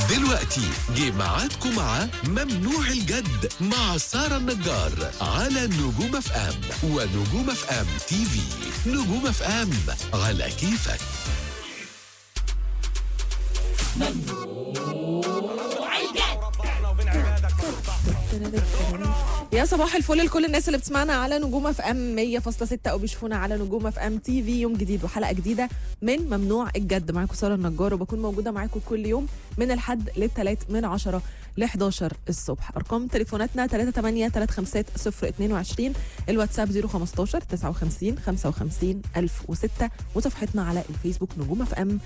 دلوقتي جه ميعادكم مع ممنوع الجد مع سارة النجار على نجوم اف ام ونجوم اف ام تي في نجوم اف ام على كيفك يا صباح الفل لكل الناس اللي بتسمعنا على نجوم اف ام 100.6 او بيشوفونا على نجوم اف ام تي في يوم جديد وحلقه جديده من ممنوع الجد معاكم ساره النجار وبكون موجوده معاكم كل يوم من الحد للثلاث من 10 ل 11 الصبح ارقام تليفوناتنا 38 35 022 الواتساب 015 59 55 1006 وصفحتنا على الفيسبوك نجوم اف ام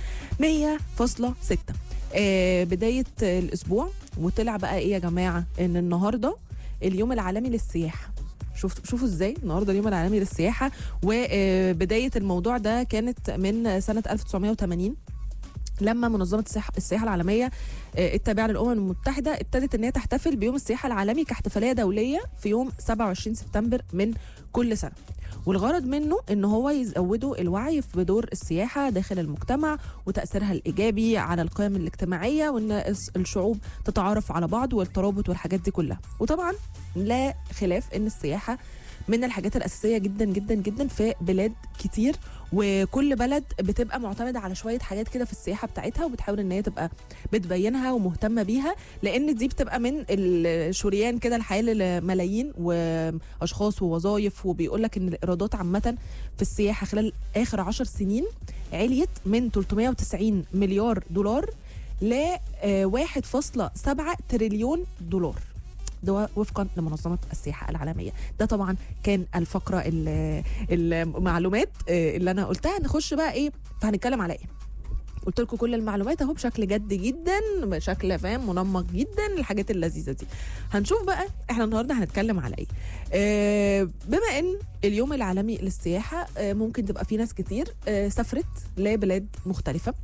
100.6 آه بدايه الاسبوع وطلع بقى ايه يا جماعه ان النهارده اليوم العالمي للسياحه شوف شوفوا ازاي النهارده اليوم العالمي للسياحه وبدايه الموضوع ده كانت من سنه 1980 لما منظمه السياحه السياحه العالميه آه، التابعه للامم المتحده ابتدت ان هي تحتفل بيوم السياحه العالمي كاحتفاليه دوليه في يوم 27 سبتمبر من كل سنه والغرض منه ان هو يزودوا الوعي بدور السياحه داخل المجتمع وتاثيرها الايجابي على القيم الاجتماعيه وان الس- الشعوب تتعرف على بعض والترابط والحاجات دي كلها وطبعا لا خلاف ان السياحه من الحاجات الاساسيه جدا جدا جدا في بلاد كتير وكل بلد بتبقى معتمده على شويه حاجات كده في السياحه بتاعتها وبتحاول ان هي تبقى بتبينها ومهتمه بيها لان دي بتبقى من الشريان كده الحياه لملايين واشخاص ووظائف وبيقول لك ان الايرادات عامه في السياحه خلال اخر عشر سنين عليت من 390 مليار دولار ل آه، 1.7 تريليون دولار ده وفقا لمنظمه السياحه العالميه ده طبعا كان الفقره ال- المعلومات آه، اللي انا قلتها نخش بقى ايه فهنتكلم على ايه قلت لكم كل المعلومات اهو بشكل جد جدا بشكل فاهم منمق جدا الحاجات اللذيذه دي هنشوف بقى احنا النهارده هنتكلم على ايه آه بما ان اليوم العالمي للسياحه آه ممكن تبقى في ناس كتير آه سافرت لبلاد مختلفه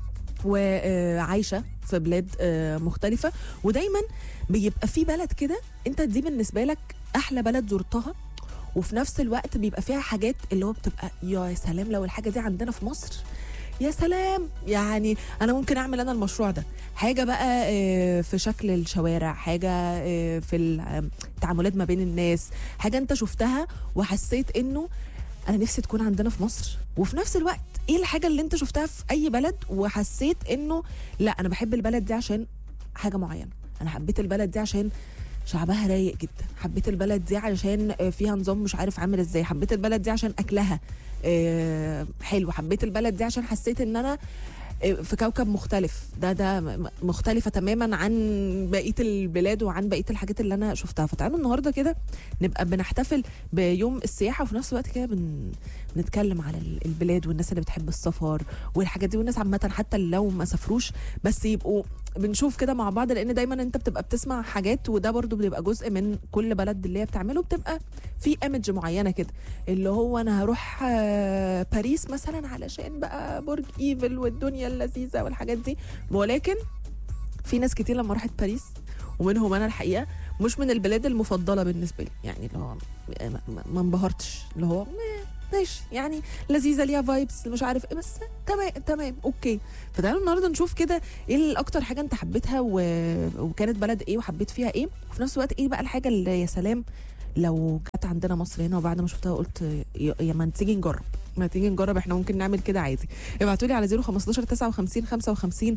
وعايشه في بلاد آه، مختلفه ودايما بيبقى في بلد كده انت دي بالنسبه لك احلى بلد زرتها وفي نفس الوقت بيبقى فيها حاجات اللي هو بتبقى يا سلام لو الحاجه دي عندنا في مصر يا سلام يعني انا ممكن اعمل انا المشروع ده حاجه بقى آه، في شكل الشوارع حاجه آه، في التعاملات ما بين الناس حاجه انت شفتها وحسيت انه انا نفسي تكون عندنا في مصر وفي نفس الوقت ايه الحاجه اللي انت شفتها في اي بلد وحسيت انه لا انا بحب البلد دي عشان حاجه معينه انا حبيت البلد دي عشان شعبها رايق جدا حبيت البلد دي عشان آه، فيها نظام مش عارف عامل ازاي حبيت البلد دي عشان اكلها آه، حلو حبيت البلد دي عشان حسيت ان انا آه، في كوكب مختلف ده ده م- مختلفة تماما عن بقية البلاد وعن بقية الحاجات اللي أنا شفتها فتعالوا النهاردة كده نبقى بنحتفل بيوم السياحة وفي نفس الوقت كده بن... بنتكلم على ال- البلاد والناس اللي بتحب السفر والحاجات دي والناس عامة حتى لو ما سافروش بس يبقوا بنشوف كده مع بعض لان دايما انت بتبقى بتسمع حاجات وده برضو بيبقى جزء من كل بلد اللي هي بتعمله بتبقى في ايمج معينه كده اللي هو انا هروح آه، باريس مثلا علشان بقى برج ايفل والدنيا اللذيذه والحاجات دي ولكن في ناس كتير لما راحت باريس ومنهم انا الحقيقه مش من البلاد المفضله بالنسبه لي يعني اللي هو ما- ما- ما انبهرتش اللي هو مeh، ماشي يعني لذيذه ليها فايبس مش عارف ايه بس تمام تمام اوكي فتعالوا النهارده نشوف كده ايه ال- اكتر حاجه انت حبيتها و... وكانت بلد ايه وحبيت فيها ايه وفي نفس الوقت ايه بقى الحاجه اللي يا سلام لو جت عندنا مصر هنا وبعد ما شفتها قلت يا يا ما تيجي نجرب ما تيجي نجرب احنا ممكن نعمل كده عادي ابعتوا لي على 015 59 55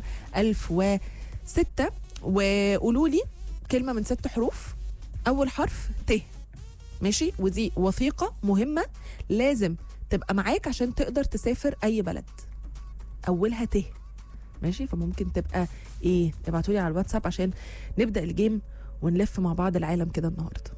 1006 وقولوا لي كلمه من ست حروف اول حرف ت ماشي ودي وثيقه مهمه لازم تبقى معاك عشان تقدر تسافر اي بلد اولها ت ماشي فممكن تبقى ايه ابعتوا لي على الواتساب عشان نبدا الجيم ونلف مع بعض العالم كده النهارده